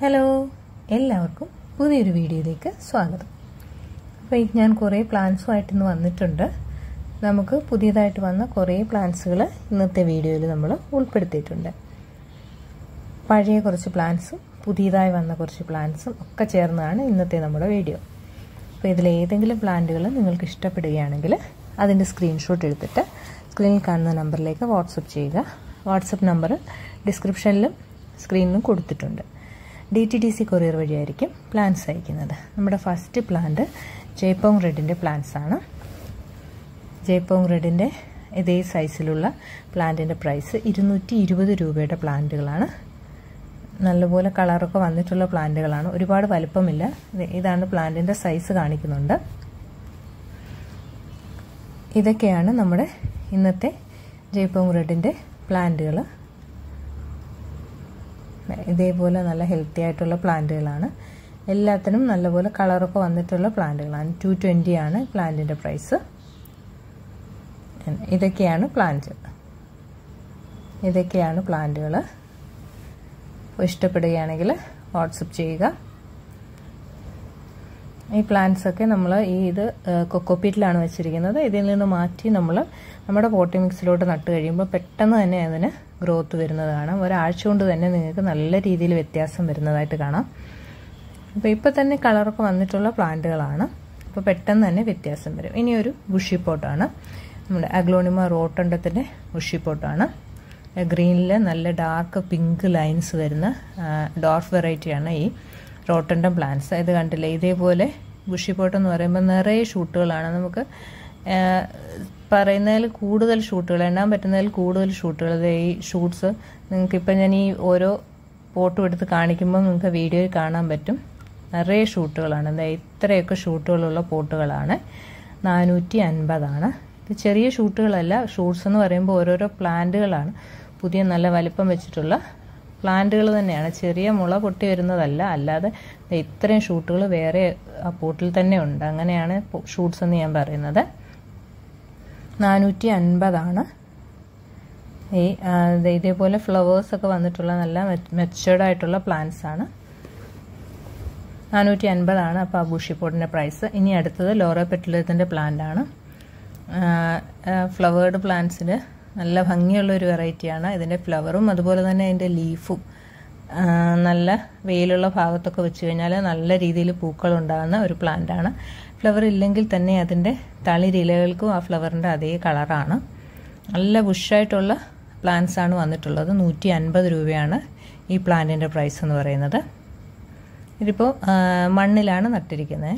hello എല്ലാവർക്കും പുതിയൊരു വീഡിയോയിലേക്ക് സ്വാഗതം അപ്പോൾ ഈ ഞാൻ കുറേ പ്ലാൻസുമായിട്ട് ഇന്ന് വന്നിട്ടുണ്ട് നമുക്ക് പുതിയതായിട്ട് വന്ന കുറേ പ്ലാൻസുകൾ ഇന്നത്തെ വീഡിയോയിൽ നമ്മൾ ഉൾപ്പെടുത്തിയിട്ടുണ്ട് പഴയ കുറച്ച് പ്ലാൻസും പുതിയതായി വന്ന കുറച്ച് പ്ലാൻസും ഒക്കെ ചേർന്നാണ് ഇന്നത്തെ നമ്മുടെ വീഡിയോ അപ്പോൾ ഇതിലേതെങ്കിലും പ്ലാന്റുകൾ നിങ്ങൾക്ക് ഇഷ്ടപ്പെടുകയാണെങ്കിൽ അതിൻ്റെ സ്ക്രീൻഷോട്ട് എടുത്തിട്ട് സ്ക്രീനിൽ കാണുന്ന നമ്പറിലേക്ക് വാട്സപ്പ് ചെയ്യുക വാട്സപ്പ് നമ്പർ ഡിസ്ക്രിപ്ഷനിലും സ്ക്രീനിലും കൊടുത്തിട്ടുണ്ട് D T D C courier വഴിയായിരിക്കും പ്ലാന്റ്സ് അയക്കുന്നത് നമ്മുടെ ഫസ്റ്റ് പ്ലാന്റ് ജയ്പോങ് റെഡിൻ്റെ പ്ലാന്റ്സ് ആണ് ജയ്പോങ് റെഡിൻ്റെ ഇതേ സൈസിലുള്ള പ്ലാന്റിൻ്റെ പ്രൈസ് ഇരുന്നൂറ്റി ഇരുപത് രൂപയുടെ പ്ലാന്റുകളാണ് നല്ലപോലെ കളറൊക്കെ വന്നിട്ടുള്ള പ്ലാന്റുകളാണ് ഒരുപാട് വലുപ്പമില്ല ഇതാണ് പ്ലാന്റിൻ്റെ സൈസ് കാണിക്കുന്നുണ്ട് ഇതൊക്കെയാണ് നമ്മുടെ ഇന്നത്തെ ജയ്പോങ് റെഡിൻ്റെ പ്ലാന്റുകൾ ഇതേപോലെ നല്ല ഹെൽത്തി ആയിട്ടുള്ള പ്ലാന്റുകളാണ് എല്ലാത്തിനും നല്ലപോലെ കളറൊക്കെ വന്നിട്ടുള്ള പ്ലാന്റുകളാണ് ടു ട്വൻറ്റി ആണ് പ്ലാന്റിൻ്റെ പ്രൈസ് ഇതൊക്കെയാണ് പ്ലാന്റ് ഇതൊക്കെയാണ് പ്ലാന്റുകൾ ഇഷ്ടപ്പെടുകയാണെങ്കിൽ വാട്സപ്പ് ചെയ്യുക ഈ പ്ലാന്റ്സ് ഒക്കെ നമ്മൾ ഈ ഇത് കൊക്കോപ്പീറ്റിലാണ് വെച്ചിരിക്കുന്നത് ഇതിൽ നിന്ന് മാറ്റി നമ്മൾ നമ്മുടെ പോട്ടി മിക്സിലോട്ട് നട്ട് കഴിയുമ്പോൾ പെട്ടെന്ന് തന്നെ അതിന് ഗ്രോത്ത് വരുന്നത് കാണാം ഒരാഴ്ച കൊണ്ട് തന്നെ നിങ്ങൾക്ക് നല്ല രീതിയിൽ വ്യത്യാസം വരുന്നതായിട്ട് കാണാം അപ്പോൾ ഇപ്പോൾ തന്നെ കളറൊക്കെ വന്നിട്ടുള്ള പ്ലാന്റുകളാണ് അപ്പോൾ പെട്ടെന്ന് തന്നെ വ്യത്യാസം വരും ഇനി ഒരു ബുഷി പോട്ടാണ് നമ്മുടെ അഗ്ലോണിമ റോട്ടണ്ടത്തിൻ്റെ ബുഷി പോട്ടാണ് ഗ്രീനിൽ നല്ല ഡാർക്ക് പിങ്ക് ലൈൻസ് വരുന്ന ഡോർഫ് വെറൈറ്റിയാണ് ഈ റോട്ടണ്ടം പ്ലാന്റ്സ് ഇത് കണ്ടില്ലേ ഇതേപോലെ ബുഷി പോട്ട് എന്ന് പറയുമ്പോൾ നിറയെ ഷൂട്ടുകളാണ് നമുക്ക് പറയുന്നതിൽ കൂടുതൽ ഷൂട്ടുകൾ എണ്ണാൻ പറ്റുന്നതിൽ കൂടുതൽ ഷൂട്ടുകൾ ഈ ഷൂട്ട്സ് നിങ്ങൾക്കിപ്പോൾ ഞാൻ ഈ ഓരോ പോട്ടും എടുത്ത് കാണിക്കുമ്പോൾ നിങ്ങൾക്ക് വീഡിയോയിൽ കാണാൻ പറ്റും നിറയെ ഷൂട്ടുകളാണ് എന്താ ഇത്രയൊക്കെ ഷൂട്ടുകളുള്ള പോട്ടുകളാണ് നാനൂറ്റി അൻപതാണ് ഇത് ചെറിയ ഷൂട്ടുകളല്ല ഷൂട്ട്സ് എന്ന് പറയുമ്പോൾ ഓരോരോ പ്ലാന്റുകളാണ് പുതിയ നല്ല വലിപ്പം വെച്ചിട്ടുള്ള പ്ലാന്റുകൾ തന്നെയാണ് ചെറിയ മുള പൊട്ടി വരുന്നതല്ല അല്ലാതെ ഇത്രയും ഷൂട്ടുകൾ വേറെ ആ പോട്ടിൽ തന്നെ ഉണ്ട് അങ്ങനെയാണ് ഷൂട്ട്സ് എന്ന് ഞാൻ പറയുന്നത് നാനൂറ്റി അൻപതാണ് ഈ ഇതേപോലെ ഫ്ലവേഴ്സൊക്കെ വന്നിട്ടുള്ള നല്ല മെച്ചേർഡ് ആയിട്ടുള്ള പ്ലാന്റ്സ് ആണ് നാനൂറ്റി അൻപതാണ് അപ്പോൾ ആ ബുഷിപ്പോട്ടിൻ്റെ പ്രൈസ് ഇനി അടുത്തത് ലോറോ പെറ്റുലത്തിൻ്റെ പ്ലാന്റ് ആണ് ഫ്ലവേർഡ് പ്ലാന്റ്സിന് നല്ല ഭംഗിയുള്ള ഒരു വെറൈറ്റിയാണ് ഇതിൻ്റെ ഫ്ലവറും അതുപോലെ തന്നെ അതിൻ്റെ ലീഫും നല്ല വെയിലുള്ള ഭാഗത്തൊക്കെ വെച്ച് കഴിഞ്ഞാൽ നല്ല രീതിയിൽ പൂക്കൾ ഉണ്ടാകുന്ന ഒരു പ്ലാന്റാണ് ഫ്ലവർ ഇല്ലെങ്കിൽ തന്നെ അതിൻ്റെ തളിരിലകൾക്കും ആ ഫ്ലവറിൻ്റെ അതേ കളറാണ് നല്ല ബുഷായിട്ടുള്ള പ്ലാന്റ്സ് ആണ് വന്നിട്ടുള്ളത് നൂറ്റി അൻപത് രൂപയാണ് ഈ പ്ലാന്റിൻ്റെ പ്രൈസ് എന്ന് പറയുന്നത് ഇതിപ്പോൾ മണ്ണിലാണ് നട്ടിരിക്കുന്നത്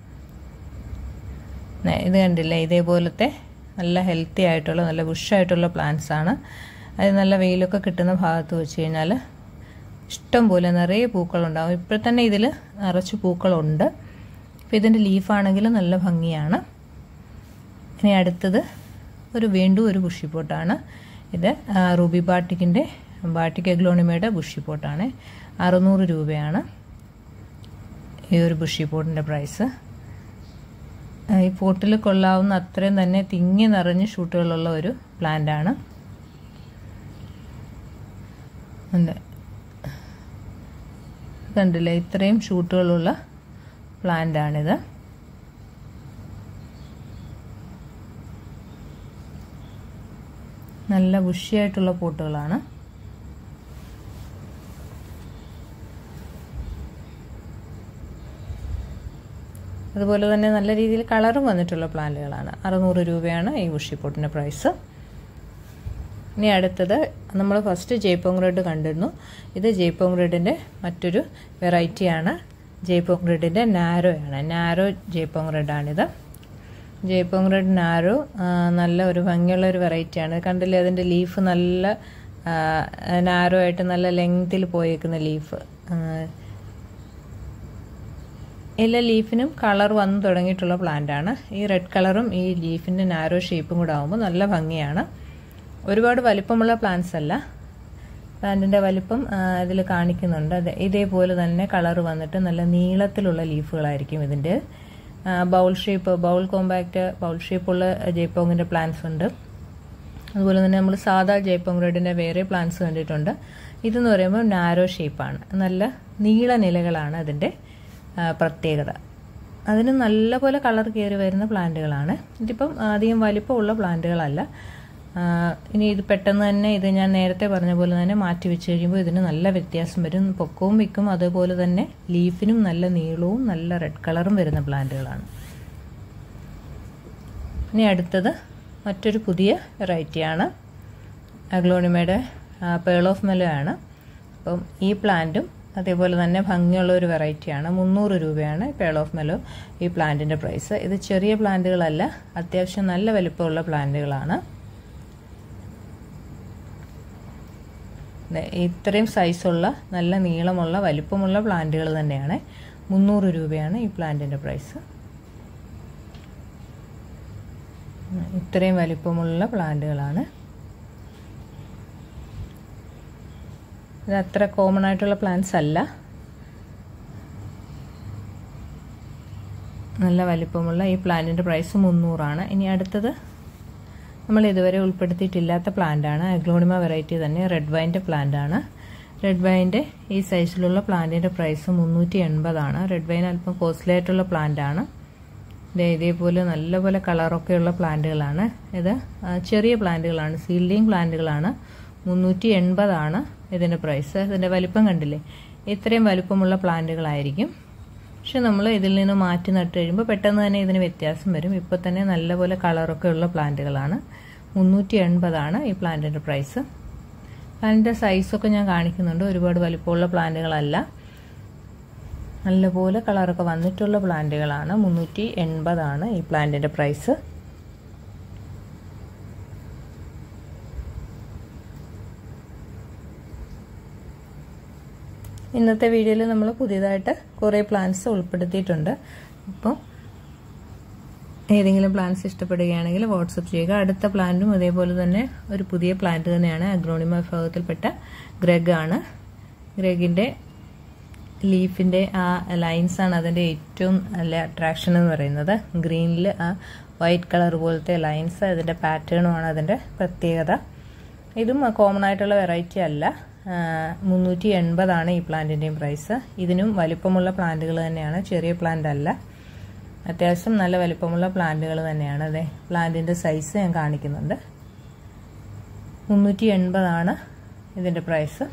ഇത് കണ്ടില്ലേ ഇതേപോലത്തെ നല്ല ഹെൽത്തി ആയിട്ടുള്ള നല്ല ബുഷായിട്ടുള്ള പ്ലാന്റ്സ് ആണ് അത് നല്ല വെയിലൊക്കെ കിട്ടുന്ന ഭാഗത്ത് വെച്ച് കഴിഞ്ഞാൽ ഇഷ്ടം പോലെ നിറയെ പൂക്കളുണ്ടാവും ഇപ്പോൾ തന്നെ ഇതിൽ നിറച്ച് പൂക്കളുണ്ട് അപ്പോൾ ഇതിൻ്റെ ലീഫാണെങ്കിൽ നല്ല ഭംഗിയാണ് ഇനി അടുത്തത് ഒരു വീണ്ടും ഒരു ബുഷിപ്പോട്ടാണ് ഇത് റൂബി ബാട്ടിക്കിൻ്റെ ബാട്ടിക് എഗ്ലോണിമയുടെ ബുഷിപ്പോട്ടാണ് അറുന്നൂറ് രൂപയാണ് ഈ ഒരു ബുഷിപ്പോട്ടിൻ്റെ പ്രൈസ് ഈ പോട്ടിൽ കൊള്ളാവുന്ന അത്രയും തന്നെ തിങ്ങി നിറഞ്ഞ് ഷൂട്ടുകളുള്ള ഒരു പ്ലാന്റാണ് ഉണ്ട് കണ്ടില്ലേ ഇത്രയും ഷൂട്ടുകളുള്ള പ്ലാന്റാണിത് നല്ല ബുഷിയായിട്ടുള്ള പോട്ടുകളാണ് അതുപോലെ തന്നെ നല്ല രീതിയിൽ കളറും വന്നിട്ടുള്ള പ്ലാന്റുകളാണ് അറുന്നൂറ് രൂപയാണ് ഈ ഉഷിപ്പോട്ടിൻ്റെ പ്രൈസ് ഇനി അടുത്തത് നമ്മൾ ഫസ്റ്റ് ജയ്പോങ് റെഡ് കണ്ടിരുന്നു ഇത് ജയ്പോങ് റെഡിൻ്റെ മറ്റൊരു വെറൈറ്റിയാണ് ജയ്പോങ് റെഡിൻ്റെ നാരോയാണ് നാരോ ജയ്പോങ് റെഡാണിത് ജയ്പോങ് റെഡ് നാരോ നല്ല ഒരു ഭംഗിയുള്ള ഒരു വെറൈറ്റിയാണ് കണ്ടില്ലേ അതിൻ്റെ ലീഫ് നല്ല നാരോ ആയിട്ട് നല്ല ലെങ്തിൽ പോയേക്കുന്ന ലീഫ് എല്ലാ ലീഫിനും കളർ വന്നു തുടങ്ങിയിട്ടുള്ള പ്ലാന്റാണ് ഈ റെഡ് കളറും ഈ ലീഫിൻ്റെ നാരോ ഷേപ്പും കൂടെ ആകുമ്പോൾ നല്ല ഭംഗിയാണ് ഒരുപാട് വലിപ്പമുള്ള പ്ലാന്റ്സ് അല്ല പ്ലാന്റിൻ്റെ വലിപ്പം ഇതിൽ കാണിക്കുന്നുണ്ട് അത് ഇതേപോലെ തന്നെ കളർ വന്നിട്ട് നല്ല നീളത്തിലുള്ള ലീഫുകളായിരിക്കും ഇതിൻ്റെ bowl shape bowl compact bowl ഷേപ്പുള്ള ജയ്പോങ്ങിൻ്റെ പ്ലാന്റ്സ് ഉണ്ട് അതുപോലെ തന്നെ നമ്മൾ സാധാ ജയ്പോങ് റെഡിൻ്റെ വേറെ പ്ലാന്റ്സ് കണ്ടിട്ടുണ്ട് ഇതെന്ന് പറയുമ്പോൾ നാരോ ഷേപ്പാണ് നല്ല നീള നിലകളാണ് അതിൻ്റെ പ്രത്യേകത അതിന് നല്ലപോലെ കളർ കയറി വരുന്ന പ്ലാന്റുകളാണ് ഇതിപ്പം അധികം വലിപ്പമുള്ള പ്ലാന്റുകളല്ല ഇനി ഇത് പെട്ടെന്ന് തന്നെ ഇത് ഞാൻ നേരത്തെ പറഞ്ഞ പോലെ തന്നെ മാറ്റി വെച്ച് കഴിയുമ്പോൾ ഇതിന് നല്ല വ്യത്യാസം വരും പൊക്കവും വിക്കും അതുപോലെ തന്നെ ലീഫിനും നല്ല നീളവും നല്ല റെഡ് കളറും വരുന്ന പ്ലാന്റുകളാണ് ഇനി അടുത്തത് മറ്റൊരു പുതിയ വെറൈറ്റിയാണ് അഗ്ലോണിമയുടെ പേൾ ഓഫ് മെലോ ആണ് അപ്പം ഈ പ്ലാന്റും അതേപോലെ തന്നെ ഭംഗിയുള്ള ഒരു വെറൈറ്റിയാണ് മുന്നൂറ് രൂപയാണ് പേൾ ഓഫ് മെലോ ഈ പ്ലാന്റിൻ്റെ പ്രൈസ് ഇത് ചെറിയ പ്ലാന്റുകളല്ല അത്യാവശ്യം നല്ല വലിപ്പമുള്ള പ്ലാന്റുകളാണ് ഇത്രയും സൈസുള്ള നല്ല നീളമുള്ള വലിപ്പമുള്ള പ്ലാന്റുകൾ തന്നെയാണ് മുന്നൂറ് രൂപയാണ് ഈ പ്ലാന്റിൻ്റെ പ്രൈസ് ഇത്രയും വലിപ്പമുള്ള പ്ലാന്റുകളാണ് ഇത് അത്ര കോമൺ ആയിട്ടുള്ള പ്ലാന്റ്സ് അല്ല നല്ല വലിപ്പമുള്ള ഈ പ്ലാന്റിൻ്റെ പ്രൈസ് മുന്നൂറാണ് ഇനി അടുത്തത് നമ്മൾ ഇതുവരെ ഉൾപ്പെടുത്തിയിട്ടില്ലാത്ത പ്ലാന്റാണ് അഗ്ലോണിമ വെറൈറ്റി തന്നെ റെഡ് വൈൻ്റെ പ്ലാന്റാണ് റെഡ് വൈൻ്റെ ഈ സൈസിലുള്ള പ്ലാന്റിൻ്റെ പ്രൈസ് മുന്നൂറ്റി എൺപതാണ് റെഡ് വൈൻ അല്പം കോസ്റ്റ്ലി ആയിട്ടുള്ള പ്ലാന്റാണ് ഇത് ഇതേപോലെ നല്ലപോലെ കളറൊക്കെയുള്ള പ്ലാന്റുകളാണ് ഇത് ചെറിയ പ്ലാന്റുകളാണ് സീൽഡിങ് പ്ലാന്റുകളാണ് മുന്നൂറ്റി എൺപതാണ് ഇതിൻ്റെ പ്രൈസ് ഇതിൻ്റെ വലിപ്പം കണ്ടില്ലേ ഇത്രയും വലിപ്പമുള്ള പ്ലാന്റുകളായിരിക്കും പക്ഷെ നമ്മൾ ഇതിൽ നിന്ന് മാറ്റി നട്ട് കഴിയുമ്പോൾ പെട്ടെന്ന് തന്നെ ഇതിന് വ്യത്യാസം വരും ഇപ്പോൾ തന്നെ നല്ലപോലെ കളറൊക്കെ ഉള്ള പ്ലാന്റുകളാണ് മുന്നൂറ്റി എൺപതാണ് ഈ പ്ലാന്റിൻ്റെ പ്രൈസ് പ്ലാന്റിൻ്റെ സൈസൊക്കെ ഞാൻ കാണിക്കുന്നുണ്ട് ഒരുപാട് വലിപ്പമുള്ള പ്ലാന്റുകളല്ല നല്ലപോലെ കളറൊക്കെ വന്നിട്ടുള്ള പ്ലാന്റുകളാണ് മുന്നൂറ്റി എൺപതാണ് ഈ പ്ലാന്റിൻ്റെ പ്രൈസ് ഇന്നത്തെ വീഡിയോയിൽ നമ്മൾ പുതിയതായിട്ട് കുറേ പ്ലാന്റ്സ് ഉൾപ്പെടുത്തിയിട്ടുണ്ട് അപ്പോൾ ഏതെങ്കിലും പ്ലാന്റ്സ് ഇഷ്ടപ്പെടുകയാണെങ്കിൽ വാട്സപ്പ് ചെയ്യുക അടുത്ത പ്ലാന്റും അതേപോലെ തന്നെ ഒരു പുതിയ പ്ലാന്റ് തന്നെയാണ് അഗ്രോണിമ വിഭാഗത്തിൽപ്പെട്ട ഗ്രഗ് ആണ് ഗ്രഗിൻ്റെ ലീഫിൻ്റെ ആ ലൈൻസ് ആണ് അതിൻ്റെ ഏറ്റവും നല്ല അട്രാക്ഷൻ എന്ന് പറയുന്നത് ഗ്രീനിൽ ആ വൈറ്റ് കളർ പോലത്തെ ലൈൻസ് അതിൻ്റെ പാറ്റേണുമാണ് അതിൻ്റെ പ്രത്യേകത ഇതും കോമൺ ആയിട്ടുള്ള വെറൈറ്റി അല്ല മുന്നൂറ്റി എൺപതാണ് ഈ പ്ലാന്റിൻ്റെയും പ്രൈസ് ഇതിനും വലിപ്പമുള്ള പ്ലാന്റുകൾ തന്നെയാണ് ചെറിയ പ്ലാന്റ് അല്ല അത്യാവശ്യം നല്ല വലിപ്പമുള്ള പ്ലാന്റുകൾ തന്നെയാണ് അതെ പ്ലാന്റിൻ്റെ സൈസ് ഞാൻ കാണിക്കുന്നുണ്ട് മുന്നൂറ്റി എൺപതാണ് ഇതിൻ്റെ പ്രൈസ്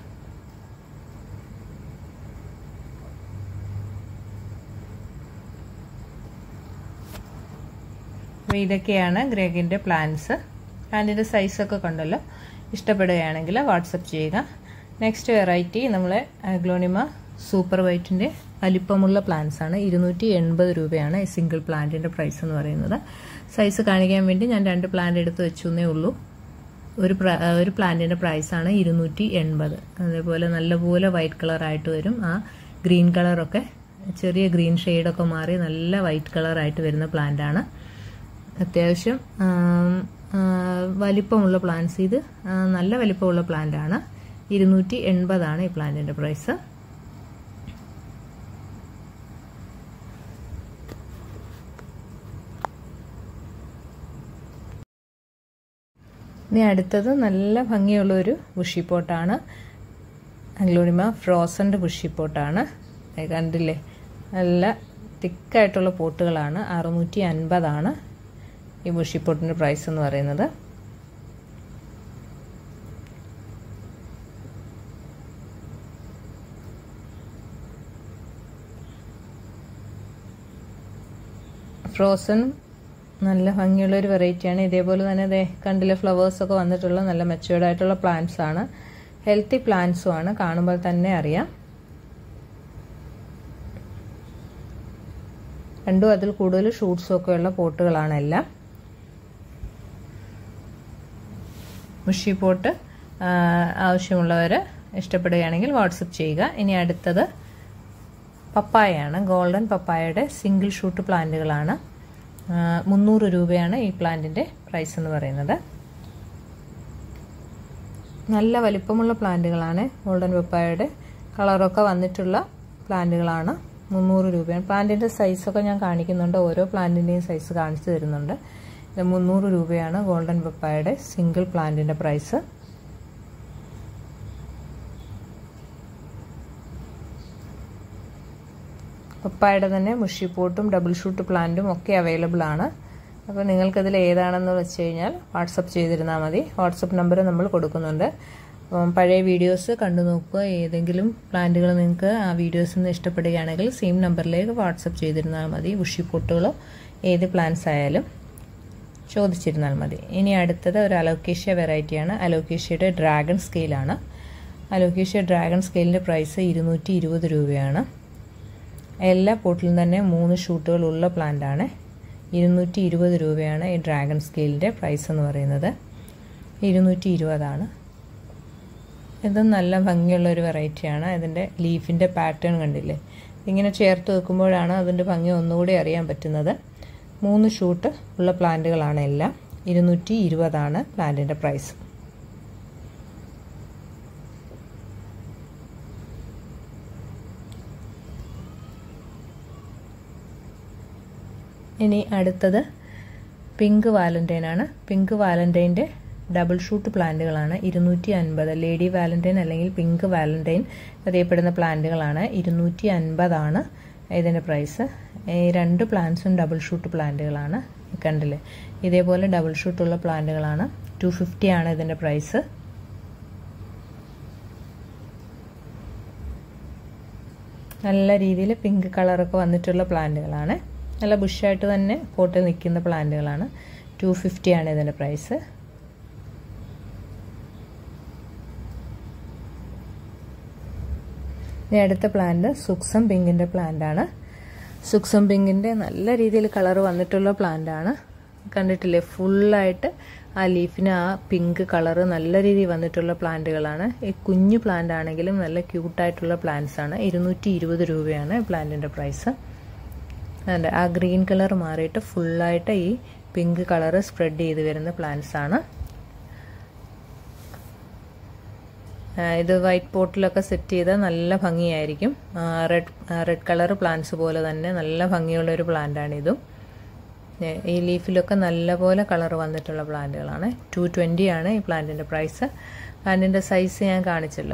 അപ്പോൾ ഇതൊക്കെയാണ് ഗ്രേഗിൻ്റെ പ്ലാന്റ്സ് പ്ലാന്റിൻ്റെ സൈസൊക്കെ കണ്ടല്ലോ ഇഷ്ടപ്പെടുകയാണെങ്കിൽ വാട്സപ്പ് ചെയ്യുക നെക്സ്റ്റ് വെറൈറ്റി നമ്മളെ അഗ്ലോണിമ സൂപ്പർ വൈറ്റിൻ്റെ വലിപ്പമുള്ള പ്ലാന്റ്സ് ആണ് ഇരുന്നൂറ്റി എൺപത് രൂപയാണ് ഈ സിംഗിൾ പ്ലാന്റിൻ്റെ പ്രൈസ് എന്ന് പറയുന്നത് സൈസ് കാണിക്കാൻ വേണ്ടി ഞാൻ രണ്ട് പ്ലാന്റ് എടുത്ത് വെച്ചു എന്നേ ഉള്ളൂ ഒരു ഒരു പ്ലാന്റിൻ്റെ പ്രൈസാണ് ഇരുന്നൂറ്റി എൺപത് അതേപോലെ നല്ലപോലെ വൈറ്റ് കളറായിട്ട് വരും ആ ഗ്രീൻ കളറൊക്കെ ചെറിയ ഗ്രീൻ ഷെയ്ഡൊക്കെ മാറി നല്ല വൈറ്റ് കളറായിട്ട് വരുന്ന പ്ലാന്റാണ് അത്യാവശ്യം വലിപ്പമുള്ള പ്ലാന്റ്സ് ഇത് നല്ല വലിപ്പമുള്ള പ്ലാന്റ് ആണ് ഇരുന്നൂറ്റി എൺപതാണ് ഈ പ്ലാന്റിന്റെ പ്രൈസ് ഇനി അടുത്തത് നല്ല ഭംഗിയുള്ള ഒരു ബുഷിപ്പോട്ടാണ് അഗ്ലോണിമ ഫ്രോസൻ്റെ ബുഷിപ്പോട്ടാണ് കണ്ടില്ലേ നല്ല തിക്കായിട്ടുള്ള പോട്ടുകളാണ് അറുന്നൂറ്റി അൻപതാണ് ഈ ബുഷിപ്പോട്ടിൻ്റെ പ്രൈസ് എന്ന് പറയുന്നത് ഫ്രോസൺ നല്ല ഭംഗിയുള്ള ഒരു വെറൈറ്റിയാണ് ഇതേപോലെ തന്നെ ഇതേ കണ്ടിലെ ഫ്ലവേഴ്സൊക്കെ വന്നിട്ടുള്ള നല്ല മെച്ചുവേർഡ് ആയിട്ടുള്ള പ്ലാന്റ്സ് ആണ് ഹെൽത്തി പ്ലാന്റ്സും ആണ് കാണുമ്പോൾ തന്നെ അറിയാം രണ്ടും അതിൽ കൂടുതൽ ഷൂട്ട്സും ഒക്കെ ഉള്ള പോട്ടുകളാണ് എല്ലാം മുഷി പോട്ട് ആവശ്യമുള്ളവർ ഇഷ്ടപ്പെടുകയാണെങ്കിൽ വാട്സപ്പ് ചെയ്യുക ഇനി അടുത്തത് പപ്പായയാണ് ഗോൾഡൻ പപ്പായയുടെ സിംഗിൾ ഷൂട്ട് പ്ലാന്റുകളാണ് മുന്നൂറ് രൂപയാണ് ഈ പ്ലാന്റിൻ്റെ പ്രൈസ് എന്ന് പറയുന്നത് നല്ല വലിപ്പമുള്ള പ്ലാന്റുകളാണ് ഗോൾഡൻ പപ്പായയുടെ കളറൊക്കെ വന്നിട്ടുള്ള പ്ലാന്റുകളാണ് മുന്നൂറ് രൂപയാണ് പ്ലാന്റിൻ്റെ സൈസൊക്കെ ഞാൻ കാണിക്കുന്നുണ്ട് ഓരോ പ്ലാന്റിൻ്റെയും സൈസ് കാണിച്ചു തരുന്നുണ്ട് ഇത് മുന്നൂറ് രൂപയാണ് ഗോൾഡൻ പപ്പായയുടെ സിംഗിൾ പ്ലാന്റിൻ്റെ പ്രൈസ് പപ്പായുടെ തന്നെ മുഷിപ്പോട്ടും ഡബിൾ ഷൂട്ട് പ്ലാന്റും ഒക്കെ അവൈലബിൾ ആണ് അപ്പോൾ നിങ്ങൾക്കതിൽ ഏതാണെന്ന് വെച്ച് കഴിഞ്ഞാൽ വാട്സപ്പ് ചെയ്തിരുന്നാൽ മതി വാട്സപ്പ് നമ്പർ നമ്മൾ കൊടുക്കുന്നുണ്ട് അപ്പം പഴയ വീഡിയോസ് കണ്ടു നോക്കുക ഏതെങ്കിലും പ്ലാന്റുകൾ നിങ്ങൾക്ക് ആ വീഡിയോസിൽ നിന്ന് ഇഷ്ടപ്പെടുകയാണെങ്കിൽ സെയിം നമ്പറിലേക്ക് വാട്സപ്പ് ചെയ്തിരുന്നാൽ മതി ഉഷിപ്പൊട്ടുകളോ ഏത് പ്ലാന്റ്സ് ആയാലും ചോദിച്ചിരുന്നാൽ മതി ഇനി അടുത്തത് ഒരു അലോക്കേഷ്യ വെറൈറ്റിയാണ് അലോക്കേഷ്യയുടെ ഡ്രാഗൺ സ്കെയിലാണ് അലോക്കേഷ്യ ഡ്രാഗൺ സ്കെയിലിൻ്റെ പ്രൈസ് ഇരുന്നൂറ്റി ഇരുപത് രൂപയാണ് എല്ലാ പോട്ടിലും തന്നെ മൂന്ന് ഷൂട്ടുകളുള്ള പ്ലാന്റാണ് ഇരുന്നൂറ്റി ഇരുപത് രൂപയാണ് ഈ ഡ്രാഗൺ സ്കെയിലിൻ്റെ പ്രൈസ് എന്ന് പറയുന്നത് ഇരുന്നൂറ്റി ഇരുപതാണ് ഇത് നല്ല ഭംഗിയുള്ള ഒരു വെറൈറ്റിയാണ് ഇതിൻ്റെ ലീഫിൻ്റെ പാറ്റേൺ കണ്ടില്ലേ ഇങ്ങനെ ചേർത്ത് വെക്കുമ്പോഴാണ് അതിൻ്റെ ഭംഗി ഒന്നുകൂടി അറിയാൻ പറ്റുന്നത് മൂന്ന് ഷൂട്ട് ഉള്ള പ്ലാന്റുകളാണ് എല്ലാം ഇരുന്നൂറ്റി ഇരുപതാണ് പ്ലാന്റിൻ്റെ പ്രൈസ് ഇനി അടുത്തത് പിങ്ക് വാലന്റൈൻ ആണ് പിങ്ക് വാലന്റൈൻ്റെ ഡബിൾ ഷൂട്ട് പ്ലാന്റുകളാണ് ഇരുന്നൂറ്റി അൻപത് ലേഡി വാലന്റൈൻ അല്ലെങ്കിൽ പിങ്ക് വാലന്റൈൻ അറിയപ്പെടുന്ന പ്ലാന്റുകളാണ് ഇരുന്നൂറ്റി അൻപതാണ് ഇതിൻ്റെ പ്രൈസ് ഈ രണ്ട് പ്ലാന്റ്സും ഡബിൾ ഷൂട്ട് പ്ലാന്റുകളാണ് കണ്ടില്ലേ ഇതേപോലെ ഡബിൾ ഷൂട്ടുള്ള പ്ലാന്റുകളാണ് ടു ഫിഫ്റ്റി ആണ് ഇതിൻ്റെ പ്രൈസ് നല്ല രീതിയിൽ പിങ്ക് കളറൊക്കെ വന്നിട്ടുള്ള പ്ലാന്റുകളാണ് നല്ല ബുഷായിട്ട് തന്നെ പോട്ടിൽ നിൽക്കുന്ന പ്ലാന്റുകളാണ് ടു ഫിഫ്റ്റി ആണ് ഇതിൻ്റെ പ്രൈസ് ഇനി അടുത്ത പ്ലാന്റ് സുക്സം പിങ്കിൻ്റെ പ്ലാന്റാണ് സുക്സം പിങ്കിൻ്റെ നല്ല രീതിയിൽ കളർ വന്നിട്ടുള്ള പ്ലാന്റാണ് കണ്ടിട്ടില്ലേ ഫുള്ളായിട്ട് ആ ലീഫിന് ആ പിങ്ക് കളറ് നല്ല രീതിയിൽ വന്നിട്ടുള്ള പ്ലാന്റുകളാണ് ഈ കുഞ്ഞു പ്ലാന്റ് ആണെങ്കിലും നല്ല ക്യൂട്ടായിട്ടുള്ള പ്ലാന്റ്സ് ആണ് ഇരുന്നൂറ്റി ഇരുപത് രൂപയാണ് പ്ലാന്റിൻ്റെ പ്രൈസ് അതിൻ്റെ ആ ഗ്രീൻ കളർ മാറിയിട്ട് ഫുള്ളായിട്ട് ഈ പിങ്ക് കളർ സ്പ്രെഡ് ചെയ്ത് വരുന്ന പ്ലാന്റ്സ് ആണ് ഇത് വൈറ്റ് പോട്ടിലൊക്കെ സെറ്റ് ചെയ്താൽ നല്ല ഭംഗിയായിരിക്കും റെഡ് റെഡ് കളർ പ്ലാന്റ്സ് പോലെ തന്നെ നല്ല ഭംഗിയുള്ള ഒരു പ്ലാന്റാണ് ഇതും ഈ ലീഫിലൊക്കെ നല്ലപോലെ കളർ വന്നിട്ടുള്ള പ്ലാന്റുകളാണ് ടു ട്വൻറ്റി ആണ് ഈ പ്ലാന്റിൻ്റെ പ്രൈസ് പ്ലാന്റിൻ്റെ സൈസ് ഞാൻ കാണിച്ചല്ലോ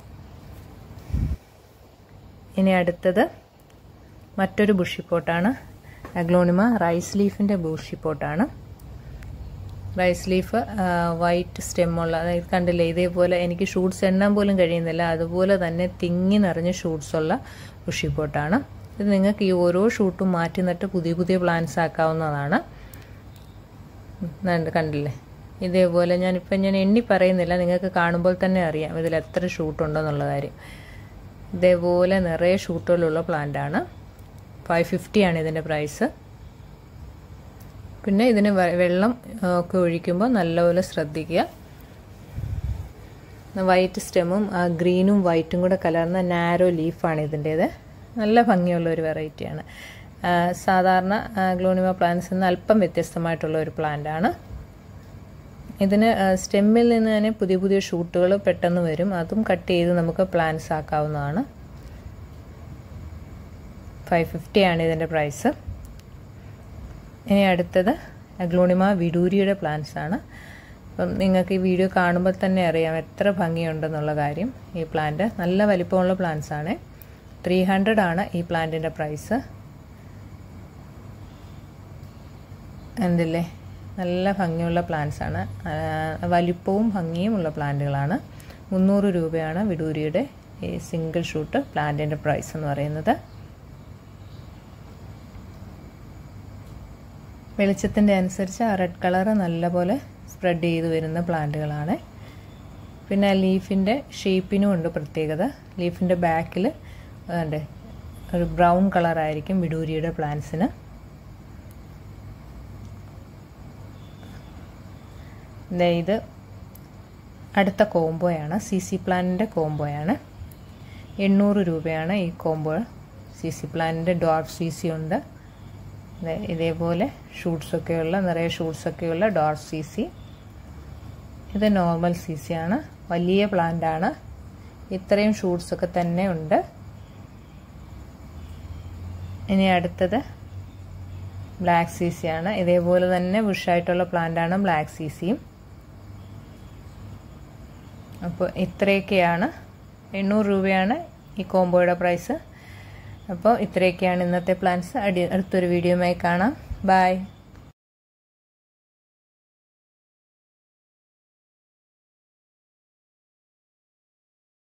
ഇനി അടുത്തത് മറ്റൊരു ബുഷിപ്പോട്ടാണ് അഗ്ലോണിമ റൈസ് ലീഫിൻ്റെ ബുഷിപ്പോട്ടാണ് റൈസ് ലീഫ് വൈറ്റ് സ്റ്റെമ്മുള്ള അതായത് കണ്ടില്ലേ ഇതേപോലെ എനിക്ക് ഷൂട്ട്സ് എണ്ണാൻ പോലും കഴിയുന്നില്ല അതുപോലെ തന്നെ തിങ്ങി നിറഞ്ഞ ഷൂട്ട്സ് ഉള്ള ബുഷിപ്പോട്ടാണ് ഇത് നിങ്ങൾക്ക് ഈ ഓരോ ഷൂട്ടും മാറ്റി നട്ട് പുതിയ പുതിയ പ്ലാന്റ്സ് ആക്കാവുന്നതാണ് കണ്ടില്ലേ ഇതേപോലെ ഞാനിപ്പം ഞാൻ എണ്ണി പറയുന്നില്ല നിങ്ങൾക്ക് കാണുമ്പോൾ തന്നെ അറിയാം ഇതിൽ എത്ര ഷൂട്ടുണ്ടെന്നുള്ള കാര്യം ഇതേപോലെ നിറയെ ഷൂട്ടുകളുള്ള പ്ലാന്റാണ് ഫൈവ് ഫിഫ്റ്റി ആണ് ഇതിൻ്റെ പ്രൈസ് പിന്നെ ഇതിന് വെള്ളം ഒക്കെ ഒഴിക്കുമ്പോൾ നല്ലപോലെ ശ്രദ്ധിക്കുക വൈറ്റ് സ്റ്റെമും ഗ്രീനും വൈറ്റും കൂടെ കലർന്ന നാരോ ലീഫാണ് ഇതിൻ്റേത് നല്ല ഭംഗിയുള്ള ഒരു വെറൈറ്റിയാണ് സാധാരണ ഗ്ലോണിമ പ്ലാന്റ്സ് നിന്ന് അല്പം വ്യത്യസ്തമായിട്ടുള്ള ഒരു പ്ലാന്റാണ് ഇതിന് സ്റ്റെമ്മിൽ നിന്ന് തന്നെ പുതിയ പുതിയ ഷൂട്ടുകൾ പെട്ടെന്ന് വരും അതും കട്ട് ചെയ്ത് നമുക്ക് പ്ലാന്റ്സ് ആക്കാവുന്നതാണ് ഫൈവ് ഫിഫ്റ്റി ആണ് ഇതിൻ്റെ പ്രൈസ് ഇനി അടുത്തത് അഗ്ലോണിമ വിഡൂരിയുടെ പ്ലാന്റ്സ് ആണ് അപ്പം നിങ്ങൾക്ക് ഈ വീഡിയോ കാണുമ്പോൾ തന്നെ അറിയാം എത്ര ഭംഗിയുണ്ടെന്നുള്ള കാര്യം ഈ പ്ലാന്റ് നല്ല വലിപ്പമുള്ള പ്ലാന്റ്സ് ആണ് ത്രീ ഹൺഡ്രഡ് ആണ് ഈ പ്ലാന്റിൻ്റെ പ്രൈസ് എന്തില്ലേ നല്ല ഭംഗിയുള്ള പ്ലാന്റ്സ് ആണ് വലിപ്പവും ഭംഗിയും ഉള്ള പ്ലാന്റുകളാണ് മുന്നൂറ് രൂപയാണ് വിഡൂരിയുടെ ഈ സിംഗിൾ ഷൂട്ട് പ്ലാന്റിൻ്റെ പ്രൈസ് എന്ന് പറയുന്നത് വെളിച്ചത്തിൻ്റെ അനുസരിച്ച് ആ റെഡ് കളറ് നല്ലപോലെ സ്പ്രെഡ് ചെയ്ത് വരുന്ന പ്ലാന്റുകളാണ് പിന്നെ ലീഫിൻ്റെ ഷേപ്പിനും ഉണ്ട് പ്രത്യേകത ലീഫിൻ്റെ ബാക്കിൽ ഉണ്ട് ഒരു ബ്രൗൺ കളറായിരിക്കും വിഡൂരിയുടെ പ്ലാന്റ്സിന് ഇത് അടുത്ത കോംബോയാണ് സി സി പ്ലാനിൻ്റെ കോംബോയാണ് എണ്ണൂറ് രൂപയാണ് ഈ കോംബോ സി സി പ്ലാനിൻ്റെ ഡോർഫ് സി സി ഉണ്ട് ഇതേപോലെ ഷൂട്ട്സൊക്കെയുള്ള നിറയെ ഷൂട്ട്സൊക്കെയുള്ള ഡോർഫ് സി സി ഇത് നോർമൽ സി സി ആണ് വലിയ പ്ലാന്റ് ആണ് ഇത്രയും ഷൂട്ട്സൊക്കെ തന്നെ ഉണ്ട് ഇനി അടുത്തത് ബ്ലാക്ക് സി സി ആണ് ഇതേപോലെ തന്നെ ബുഷായിട്ടുള്ള പ്ലാന്റ് ആണ് ബ്ലാക്ക് സി സിയും അപ്പോൾ ഇത്രയൊക്കെയാണ് എണ്ണൂറ് രൂപയാണ് ഈ കോംബോയുടെ പ്രൈസ് അപ്പോൾ ഇത്രയൊക്കെയാണ് ഇന്നത്തെ പ്ലാൻസ് അടി അടുത്തൊരു വീഡിയോയുമായി കാണാം ബായ്